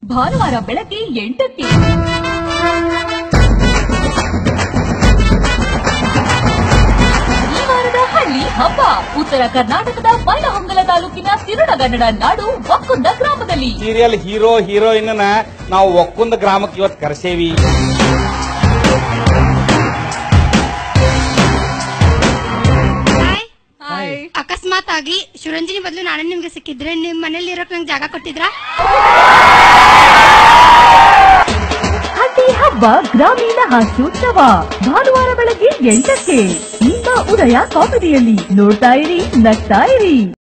ಭಾನುವಾರ ಬೆಳಗ್ಗೆ ಎಂಟಕ್ಕೆ ಈ ವಾರದ ಹಳ್ಳಿ ಹಬ್ಬ ಉತ್ತರ ಕರ್ನಾಟಕದ ಬೈಲಹೊಂಗಲ ತಾಲೂಕಿನ ಸಿರುಡಗನ್ನಡ ನಾಡು ಒಕ್ಕುಂದ ಗ್ರಾಮದಲ್ಲಿ ಸೀರಿಯಲ್ ಹೀರೋ ಹೀರೋಯಿನ್ ನಾವು ಒಕ್ಕುಂದ ಗ್ರಾಮಕ್ಕೆ ಇವತ್ತು ಕರೆಸೇವಿ ಹಾಯ್ ಅಕಸ್ಮಾತ್ ಆಗಿ ಶಿವರಂಜನಿ ಬದಲು ನಾನೇ ನಿಮ್ಗೆ ಸಿಕ್ಕಿದ್ರೆ ನಿಮ್ ಮನೇಲಿ ಇರೋಕ್ ನಂಗೆ ಜಾಗ ಕೊಟ್ಟಿದ್ರಾ ಹಳ್ಳಿ ಹಬ್ಬ ಗ್ರಾಮೀಣ ಹಾಸ್ಯೋತ್ಸವ ಭಾನುವಾರ ಬೆಳಗ್ಗೆ ಎಂಟಕ್ಕೆ ನಿಮ್ಮ ಉದಯ ಕಾಮಿಡಿಯಲ್ಲಿ ನೋಡ್ತಾ ಇರಿ ನಗ್ತಾ ಇರಿ